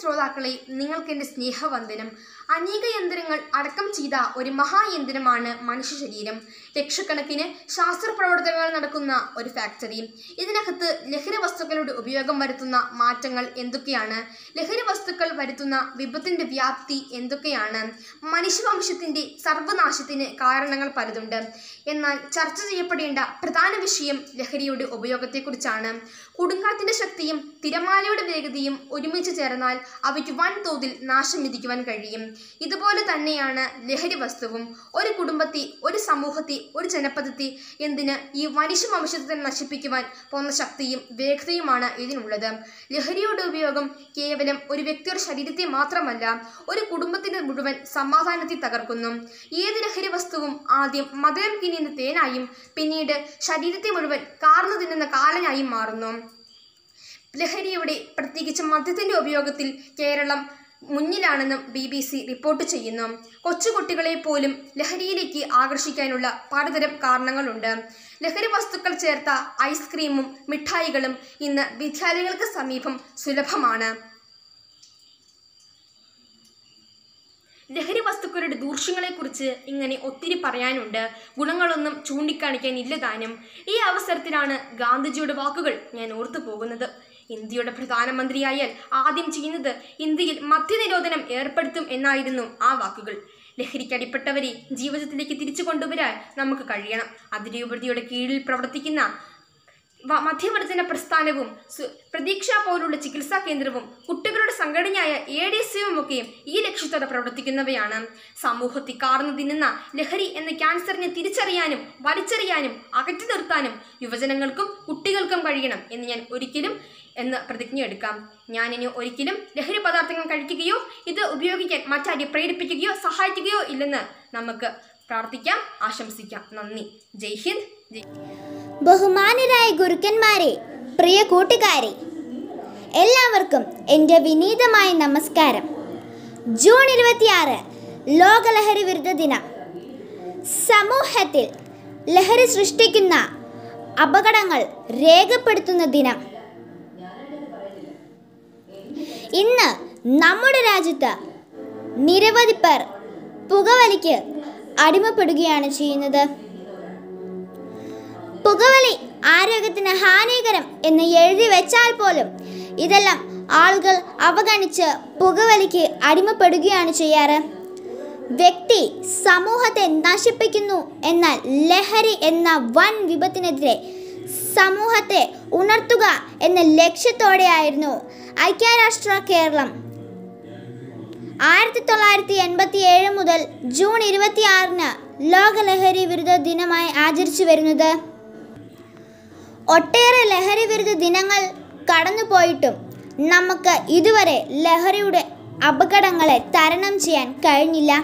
ശ്രോതാക്കളെ നിങ്ങൾക്ക് എൻ്റെ സ്നേഹവന്ദനം അനേക യന്ത്രങ്ങൾ അടക്കം ചെയ്ത ഒരു മഹായന്ത്രമാണ് മനുഷ്യ ശരീരം ലക്ഷക്കണക്കിന് ശാസ്ത്ര പ്രവർത്തനങ്ങൾ നടക്കുന്ന ഒരു ഫാക്ടറി ഇതിനകത്ത് ലഹരി വസ്തുക്കളുടെ ഉപയോഗം വരുത്തുന്ന മാറ്റങ്ങൾ എന്തൊക്കെയാണ് ലഹരി വസ്തുക്കൾ വരുത്തുന്ന വിപത്തിന്റെ വ്യാപ്തി എന്തൊക്കെയാണ് മനുഷ്യവംശത്തിന്റെ സർവനാശത്തിന് കാരണങ്ങൾ പലതുണ്ട് എന്നാൽ ചർച്ച ചെയ്യപ്പെടേണ്ട പ്രധാന വിഷയം ലഹരിയുടെ ഉപയോഗത്തെക്കുറിച്ചാണ് കൊടുങ്കാറ്റിന്റെ ശക്തിയും തിരമാലയുടെ വേഗതയും ഒരുമിച്ച് ചേർന്നാൽ അവയ്ക്ക് വൻതോതിൽ നാശം വിധിക്കുവാൻ കഴിയും ഇതുപോലെ തന്നെയാണ് ലഹരി വസ്തുവും ഒരു കുടുംബത്തെ ഒരു സമൂഹത്തെ ഒരു ജനപദത്തെ എന്തിന് ഈ മനുഷ്യ വംശത്തെ നശിപ്പിക്കുവാൻ പോന്ന ശക്തിയും വേഗതയുമാണ് ഇതിനുള്ളത് ലഹരിയുടെ ഉപയോഗം കേവലം ഒരു വ്യക്തിയുടെ ശരീരത്തെ മാത്രമല്ല ഒരു കുടുംബത്തിന്റെ മുഴുവൻ സമാധാനത്തെ തകർക്കുന്നു ഏത് ലഹരി വസ്തുവും ആദ്യം മധുരം കിനിയുന്ന തേനായും പിന്നീട് ശരീരത്തെ മുഴുവൻ കാർന്നു തിന്നുന്ന കാലനായും മാറുന്നു ലഹരിയുടെ പ്രത്യേകിച്ച് മദ്യത്തിന്റെ ഉപയോഗത്തിൽ കേരളം മുന്നിലാണെന്നും ബി ബി സി റിപ്പോർട്ട് ചെയ്യുന്നു കൊച്ചുകുട്ടികളെ പോലും ലഹരിയിലേക്ക് ആകർഷിക്കാനുള്ള പലതരം കാരണങ്ങളുണ്ട് ലഹരി വസ്തുക്കൾ ചേർത്ത ഐസ്ക്രീമും മിഠായികളും ഇന്ന് വിദ്യാലയങ്ങൾക്ക് സമീപം സുലഭമാണ് ലഹരി വസ്തുക്കളുടെ ദൂഷ്യങ്ങളെക്കുറിച്ച് ഇങ്ങനെ ഒത്തിരി പറയാനുണ്ട് ഗുണങ്ങളൊന്നും ചൂണ്ടിക്കാണിക്കാനില്ല താനും ഈ അവസരത്തിലാണ് ഗാന്ധിജിയുടെ വാക്കുകൾ ഞാൻ ഓർത്തു പോകുന്നത് ഇന്ത്യയുടെ പ്രധാനമന്ത്രിയായാൽ ആദ്യം ചെയ്യുന്നത് ഇന്ത്യയിൽ മദ്യനിരോധനം ഏർപ്പെടുത്തും എന്നായിരുന്നു ആ വാക്കുകൾ ലഹരിക്കടിപ്പെട്ടവരെ ജീവിതത്തിലേക്ക് തിരിച്ചു കൊണ്ടുവരാൻ നമുക്ക് കഴിയണം അതിരൂപതയുടെ കീഴിൽ പ്രവർത്തിക്കുന്ന വ- മധ്യവർജന പ്രസ്ഥാനവും സു- പ്രതീക്ഷ പോലുള്ള ചികിത്സാ കേന്ദ്രവും കുട്ടികളുടെ സംഘടനയായ എ ഡി സിയും ഒക്കെയും ഈ ലക്ഷ്യത്തോടെ പ്രവർത്തിക്കുന്നവയാണ് സമൂഹത്തിൽ കാർന്നു തിന്നുന്ന ലഹരി എന്ന ക്യാൻസറിനെ തിരിച്ചറിയാനും വലിച്ചെറിയാനും അകറ്റി നിർത്താനും യുവജനങ്ങൾക്കും കുട്ടികൾക്കും കഴിയണം എന്ന് ഞാൻ ഒരിക്കലും എന്ന് പ്രതിജ്ഞ എടുക്കാം ഞാൻ ഇനി ഒരിക്കലും ലഹരി പദാർത്ഥങ്ങൾ കഴിക്കുകയോ ഇത് ഉപയോഗിക്കാൻ മറ്റാരെ പ്രേരിപ്പിക്കുകയോ സഹായിക്കുകയോ ഇല്ലെന്ന് നമുക്ക് പ്രാർത്ഥിക്കാം ആശംസിക്കാം നന്ദി ജയ് ഹിന്ദ് ജയ് ബഹുമാനരായ ഗുരുക്കന്മാരെ പ്രിയ കൂട്ടുകാരെ എല്ലാവർക്കും എൻ്റെ വിനീതമായ നമസ്കാരം ജൂൺ ഇരുപത്തിയാറ് ലോക ലഹരി വിരുദ്ധ ദിനം സമൂഹത്തിൽ ലഹരി സൃഷ്ടിക്കുന്ന അപകടങ്ങൾ രേഖപ്പെടുത്തുന്ന ദിനം ഇന്ന് നമ്മുടെ രാജ്യത്ത് നിരവധി പേർ പുകവലിക്ക് അടിമപ്പെടുകയാണ് ചെയ്യുന്നത് പുകവലി ആരോഗ്യത്തിന് ഹാനികരം എന്ന് എഴുതി വെച്ചാൽ പോലും ഇതെല്ലാം ആളുകൾ അവഗണിച്ച് പുകവലിക്ക് അടിമപ്പെടുകയാണ് ചെയ്യാറ് വ്യക്തി സമൂഹത്തെ നശിപ്പിക്കുന്നു എന്നാൽ ലഹരി എന്ന വൻ വിപത്തിനെതിരെ സമൂഹത്തെ ഉണർത്തുക എന്ന ലക്ഷ്യത്തോടെയായിരുന്നു ഐക്യരാഷ്ട്ര കേരളം ആയിരത്തി തൊള്ളായിരത്തി എൺപത്തി ഏഴ് മുതൽ ജൂൺ ഇരുപത്തിയാറിന് ലോക ലഹരി വിരുദ്ധ ദിനമായി ആചരിച്ചു വരുന്നത് ഒട്ടേറെ ലഹരി വിരുദ്ധ ദിനങ്ങൾ കടന്നുപോയിട്ടും നമുക്ക് ഇതുവരെ ലഹരിയുടെ അപകടങ്ങളെ തരണം ചെയ്യാൻ കഴിഞ്ഞില്ല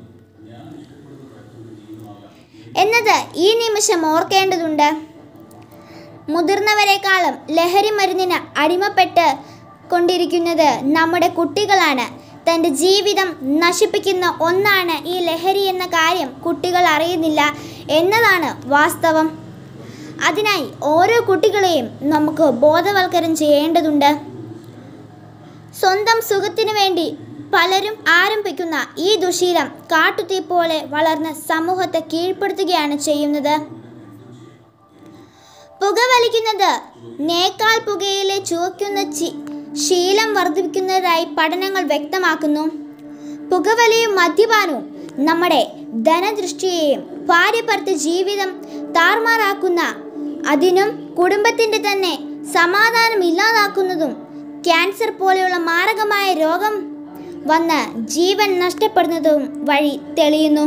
എന്നത് ഈ നിമിഷം ഓർക്കേണ്ടതുണ്ട് മുതിർന്നവരെക്കാളും ലഹരി മരുന്നിന് അടിമപ്പെട്ട് കൊണ്ടിരിക്കുന്നത് നമ്മുടെ കുട്ടികളാണ് തൻ്റെ ജീവിതം നശിപ്പിക്കുന്ന ഒന്നാണ് ഈ ലഹരി എന്ന കാര്യം കുട്ടികൾ അറിയുന്നില്ല എന്നതാണ് വാസ്തവം അതിനായി ഓരോ കുട്ടികളെയും നമുക്ക് ബോധവൽക്കരണം ചെയ്യേണ്ടതുണ്ട് സ്വന്തം സുഖത്തിനു വേണ്ടി പലരും ആരംഭിക്കുന്ന ഈ ദുശീലം കാട്ടുതീ പോലെ വളർന്ന് സമൂഹത്തെ കീഴ്പ്പെടുത്തുകയാണ് ചെയ്യുന്നത് പുകവലിക്കുന്നത് നേക്കാൾ പുകയിലെ ചുവയ്ക്കുന്ന ചി- ശീലം വർദ്ധിപ്പിക്കുന്നതായി പഠനങ്ങൾ വ്യക്തമാക്കുന്നു പുകവലിയും മദ്യപാനവും നമ്മുടെ ധനദൃഷ്ടിയെയും ഭാര്യഭർത്ത ജീവിതം താറുമാറാക്കുന്ന അതിനും കുടുംബത്തിൻ്റെ തന്നെ സമാധാനം ഇല്ലാതാക്കുന്നതും ക്യാൻസർ പോലെയുള്ള മാരകമായ രോഗം വന്ന് ജീവൻ നഷ്ടപ്പെടുന്നതും വഴി തെളിയുന്നു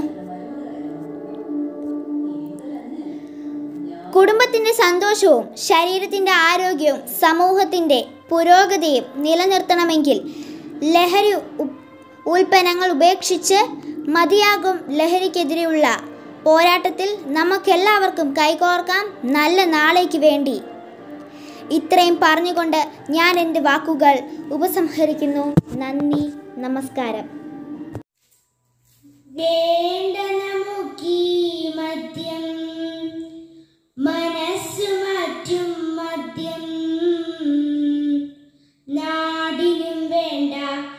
കുടുംബത്തിൻ്റെ സന്തോഷവും ശരീരത്തിൻ്റെ ആരോഗ്യവും സമൂഹത്തിൻ്റെ പുരോഗതിയും നിലനിർത്തണമെങ്കിൽ ലഹരി ഉ- ഉൽപ്പന്നങ്ങൾ ഉപേക്ഷിച്ച് മതിയാകും ലഹരിക്കെതിരെയുള്ള പോരാട്ടത്തിൽ നമുക്കെല്ലാവർക്കും കൈകോർക്കാം നല്ല നാളേക്ക് വേണ്ടി ഇത്രയും പറഞ്ഞുകൊണ്ട് ഞാൻ എൻ്റെ വാക്കുകൾ ഉപസംഹരിക്കുന്നു നന്ദി നമസ്കാരം വേണ്ട നമുക്കീ മദ്യം മനസ്സു മാറ്റും മദ്യം നാടിനും വേണ്ട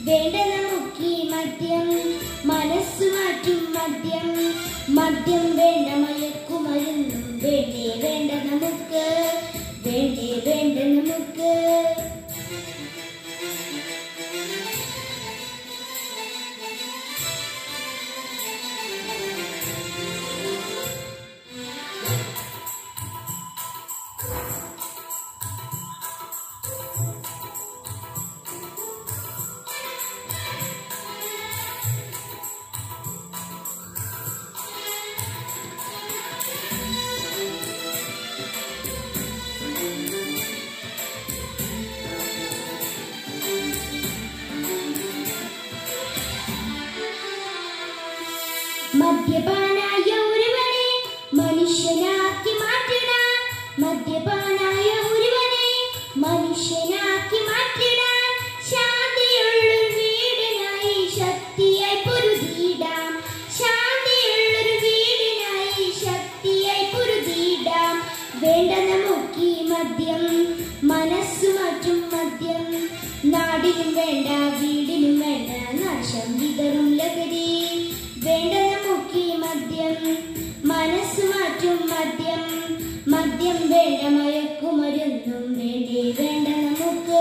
വേണ്ട നമുക്കീ മദ്യം മനസ്സു മാറ്റും മദ്യം മദ്യം വേണ്ട മയക്കുമരുന്നും വേണ്ടേ വേണ്ട നമുക്ക് വേണ്ടേ വേണ്ട നമുക്ക് മദ്യപാനായ ഒരുവനെ മനുഷ്യനാക്കി മാറ്റിടാൻ മദ്യപാനായ ഒരുവനെ മനുഷ്യനാക്കി മാറ്റിടാൻ ശാന്തിയുള്ളൊരു വീടിനായി ശക്തിയായി പൊരുതിയിടാം ശാന്തിയുള്ളൊരു വീടിനായി ശക്തിയായി പൊരുതിയിടാം വേണ്ട നമുക്കീ മദ്യം മനസ്സു മാറ്റും മദ്യം നാടിനും വേണ്ട വീടിനും വേണ്ട നാശം വിതറും ലഹരി വേണ്ട നമുക്കീ മദ്യം മനസ്സു മാറ്റും മദ്യം മദ്യം വേണ്ട മയക്കുമരുന്നും വേണ്ടേ വേണ്ട നമുക്ക്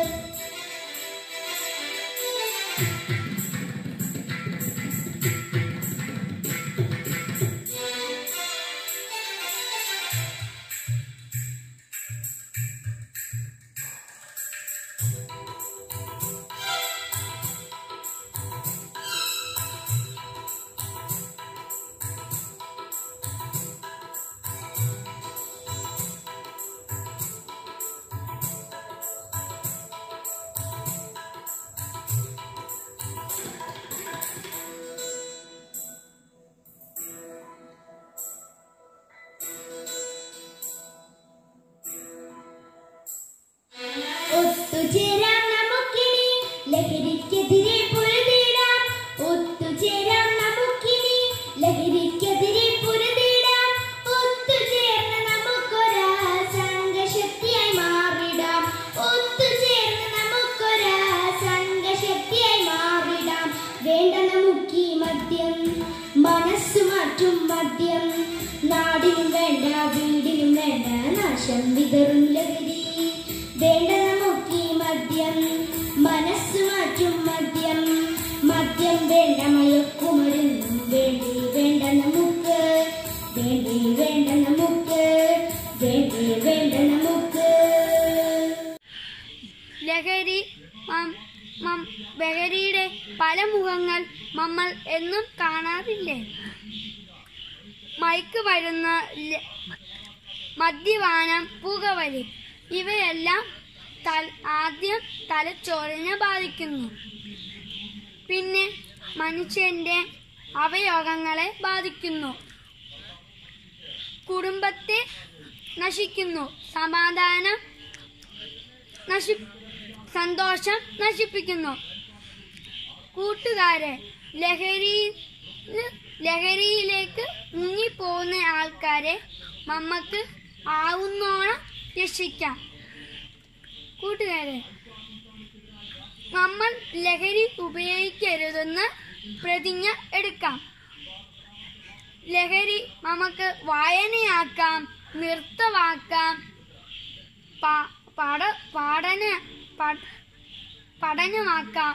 ഒത്തുചേരാം നമുക്കിനി ലഹരിക്കെതിരെ പൊരുതിടാം ഒത്തുചേരാം നമുക്കിനി ലഹരിക്കെതിരെ പൊരുതിടാം ഒത്തുചേർന്ന് നമുക്കൊരാ സംഘശക്തിയായി മാറിടാം ഒത്തുചേർന്ന് നമുക്കൊരാ സംഘശക്തിയായി മാറിടാം വേണ്ട നമുക്കീ മദ്യം മനസ്സു മാറ്റും മദ്യം നാടിനും വേണ്ട വീടിനും വേണ്ട നാശം വിതറും ലഹരി വേണ്ട നമുക്കീ മദ്യം മനസ്സു മാറ്റും മദ്യം മദ്യം വേണ്ട മയക്കുമരുന്നും വേണ്ടി വേണ്ട നമുക്ക് വേണ്ടി വേണ്ട നമുക്ക് വേണ്ടി വേണ്ട നമുക്ക് ലഹരി മം- മം- ലഹരിയുടെ പല മുഖങ്ങൾ നമ്മൾ എന്നും കാണാറില്ലേ മയക്ക് മരുന്ന് ല- മദ്യപാനം പുകവലി ഇവയെല്ലാം തൽ- ആദ്യം തലച്ചോറിനെ ബാധിക്കുന്നു പിന്നെ മനുഷ്യന്റെ അവയവങ്ങളെ ബാധിക്കുന്നു കുടുംബത്തെ നശിക്കുന്നു സമാധാനം നശി സന്തോഷം നശിപ്പിക്കുന്നു കൂട്ടുകാരെ ലഹരി ലഹരിയിലേക്ക് മുങ്ങിപ്പോകുന്ന ആൾക്കാരെ നമ്മക്ക് ആവുന്നോണം രക്ഷിക്കാം കൂട്ടുകാരെ നമ്മൾ ലഹരി ഉപയോഗിക്കരുതെന്ന് പ്രതിജ്ഞ എടുക്കാം ലഹരി നമുക്ക് വായനയാക്കാം നൃത്തമാക്കാം പ- പഠ പഠന പ- പഠനമാക്കാം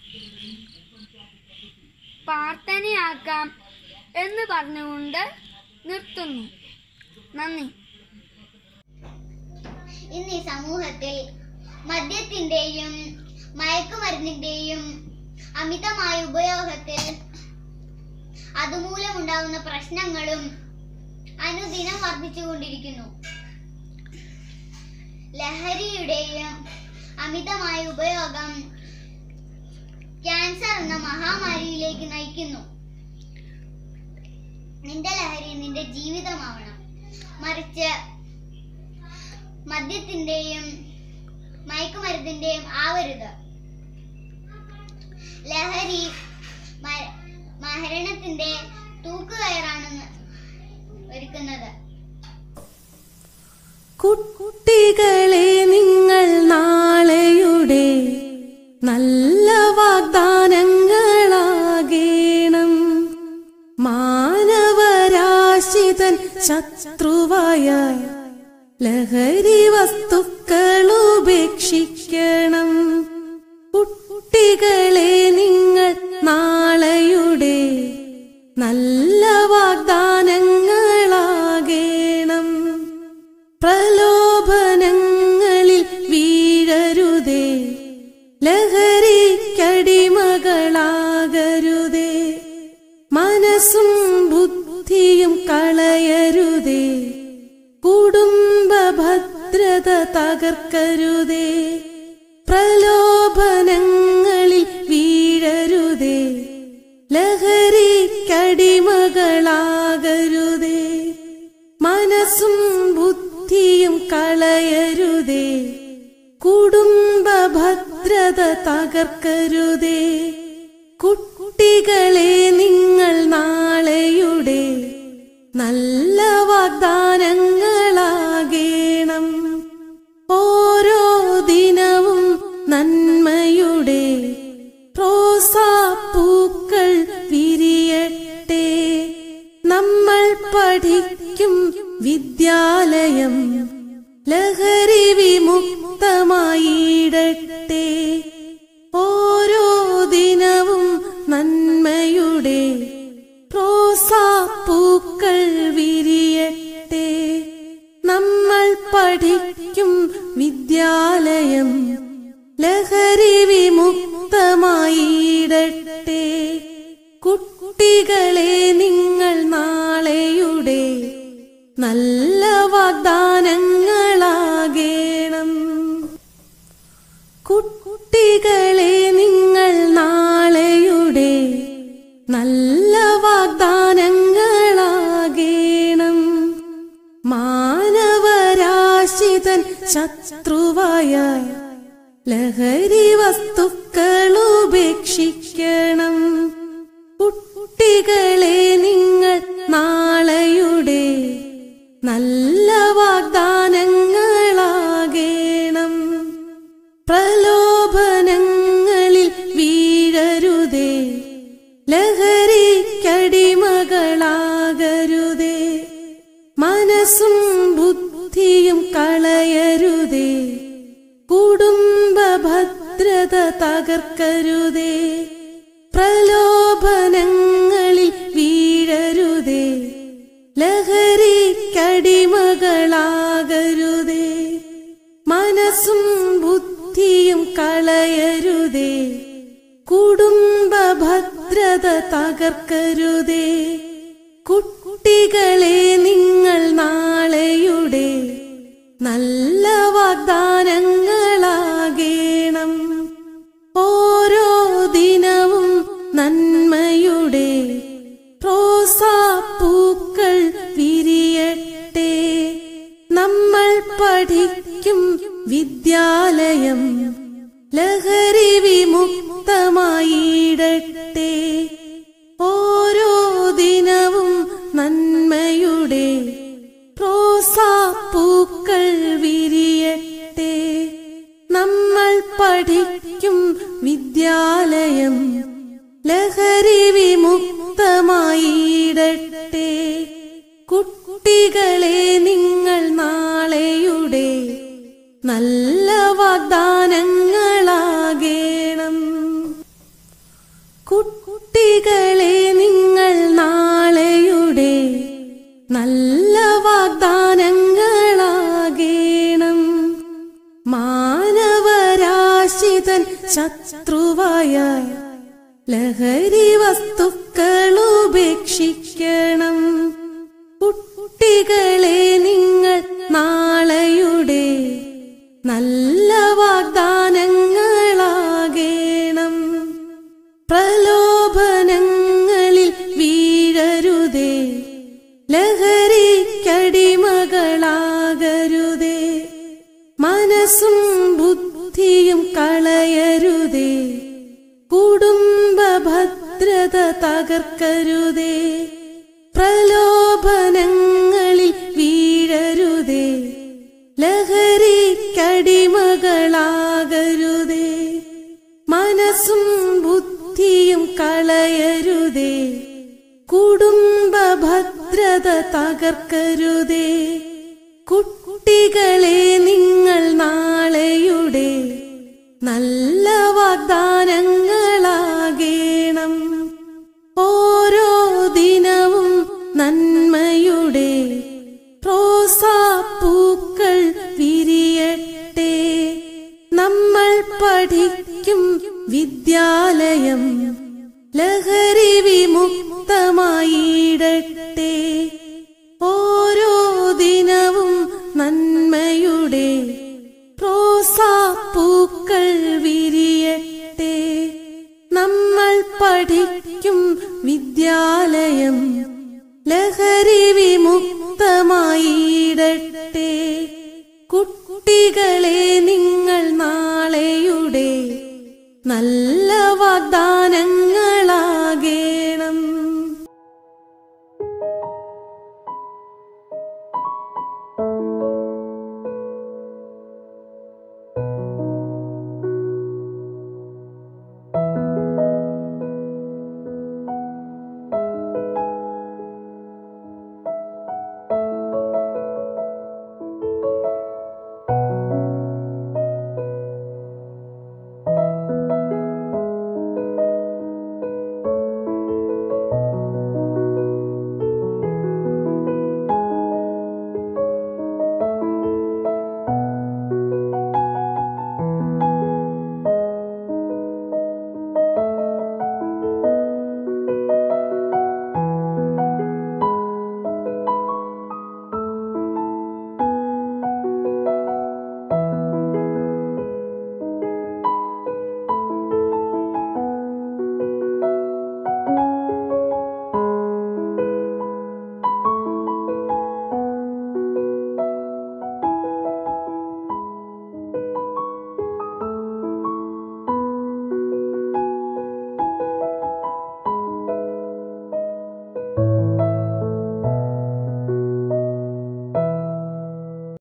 പ്രാർത്ഥനയാക്കാം എന്ന് പറഞ്ഞുകൊണ്ട് നിർത്തുന്നു നന്ദി ഇന്ന് ഈ സമൂഹത്തിൽ മദ്യത്തിന്റെയും മയക്കുമരുന്നിന്റെയും അമിതമായ ഉപയോഗത്തിൽ അതുമൂലമുണ്ടാകുന്ന പ്രശ്നങ്ങളും അനുദിനം വർദ്ധിച്ചുകൊണ്ടിരിക്കുന്നു ലഹരിയുടെയും അമിതമായ ഉപയോഗം ക്യാൻസർ എന്ന മഹാമാരിയിലേക്ക് നയിക്കുന്നു നിന്റെ ലഹരി നിന്റെ ജീവിതമാവണം മറിച്ച് മദ്യത്തിന്റെയും മയക്കുമരുന്നിന്റെയും ആവരുത് ലഹരി മ- മരണത്തിന്റെ തൂക്കുകയറാണെന്ന് ഒരുക്കുന്നത് കുട്ടികളെ നിങ്ങൾ നാളെയുടെ നല്ല വാഗ്ദാനങ്ങളാകേണം മാനവരാശിതൻ ശത്രുവായ ലഹരി വസ്തുക്കൾ ഉപേക്ഷിക്കണം കുട്ടികളെ നിങ്ങൾ നാളെയുടെ നല്ല വാഗ്ദാനങ്ങളാകേണം പ്രലോഭനങ്ങളിൽ വീഴരുതേ ലഹരിക്കടിമകളാകരുതേ മനസ്സും ബുദ്ധിയും കളയരുതേ കുടുംബ ഭദ്രത തകർക്കരുതേ പ്രലോഭനങ്ങളിൽ വീഴരുതേ ലഹരിക്കടിമകളാകരുതേ മനസ്സും ബുദ്ധിയും കളയരുതേ കുടുംബ ഭദ്രത തകർക്കരുതേ കുട്ടികളെ നിങ്ങൾ നാളെയുടെ നല്ല വാഗ്ദാനങ്ങളാകേണം ഓരോ ദിനവും നന്മയുടെ റോസാപ്പൂക്കൾ വിരിയട്ടെ നമ്മൾ പഠിക്കും വിദ്യാലയം ലഹരി വിമുക്തമായിടട്ടെ ഓരോ ദിനവും നന്മയുടെ റോസാപ്പൂക്കൾ വിരിയട്ടെ നമ്മൾ പഠിക്കും വിദ്യാലയം ലഹരി വിമുക്തമായിടട്ടെ കുട്ടികളെ നിങ്ങൾ നാളെയുടെ നല്ല വാഗ്ദാനങ്ങളാകേണം കുട്ടികളെ നിങ്ങൾ നാളെയുടെ നല്ല വാഗ്ദാനങ്ങളാകേണം മാനവരാശിതൻ ശത്രുവായ ലഹരി വസ്തുക്കൾ ഉപേക്ഷിക്കണം കുട്ടികളെ നിങ്ങൾ നാളെയുടെ നല്ല വാഗ്ദാനങ്ങളാകേണം പ്രലോഭനങ്ങളിൽ വീഴരുതേ ലഹരിക്കടിമകളാകരുതേ മനസ്സും ബുദ്ധിയും കളയരുതേ കുടുംബ ഭദ്രത തകർക്കരുതേ പ്രലോഭനങ്ങളിൽ വീഴരുതേ ലഹരിക്കടിമകളാകരുതേ മനസ്സും ബുദ്ധിയും കളയരുതേ കുടുംബ ഭദ്രത തകർക്കരുതേ കുട്ടികളെ നിങ്ങൾ നാളെയുടെ നല്ല വാഗ്ദാനങ്ങളാകേണം ഓരോ ദിനവും നന്മയുടെ റോസാപ്പൂക്കൾ വിരിയട്ടെ നമ്മൾ പഠിക്കും വിദ്യാലയം ലഹരി വിമുക്തമായിടട്ടെ ഓരോ ദിനവും നന്മയുടെ റോസാപ്പൂക്കൾ വിരിയട്ടെ നമ്മൾ പഠിക്കും വിദ്യാലയം ലഹരി വിമുക്തമായിടട്ടെ കുട്ടികളെ നിങ്ങൾ നാളെയുടെ നല്ല വാഗ്ദാനങ്ങളാകേണം കുട്ടികളെ നിങ്ങൾ നാളെയുടെ നല്ല വാഗ്ദാനങ്ങളാകേണം മാനവരാശിതൻ ശത്രുവായ ലഹരി വസ്തുക്കൾ ഉപേക്ഷിക്കണം കുട്ടികളെ നിങ്ങൾ നാളെയുടെ നല്ല വാഗ്ദാനങ്ങളാകേണം പ്രലോഭനങ്ങളിൽ വീഴരുതേ ലഹരിക്കടിമകളാകരുതേ മനസ്സും ബുദ്ധിയും കളയരുതേ കുടുംബ ഭദ്രത തകർക്കരുതേ പ്രലോഭനങ്ങളിൽ വീഴരുതേ ലഹരിക്കടിമകളാകരുതേ മനസ്സും കളയരുതേ കുടുംബ ഭദ്രത തകർക്കരുതേ കുട്ടികളെ നിങ്ങൾ നാളെയുടെ നല്ല വാഗ്ദാനങ്ങളാകേണം ഓരോ ദിനവും നന്മയുടെ റോസാപ്പൂക്കൾ വിരിയട്ടെ നമ്മൾ പഠിക്കും വിദ്യാലയം ലഹരി വിമുക്തമായിടട്ടെ ഓരോ ദിനവും നന്മയുടെ റോസാപ്പൂക്കൾ വിരിയട്ടെ നമ്മൾ പഠിക്കും വിദ്യാലയം ലഹരി വിമുക്തമായിടട്ടെ കുട്ടികളെ നിങ്ങൾ നാളെയുടെ നല്ല വാഗ്ദാനം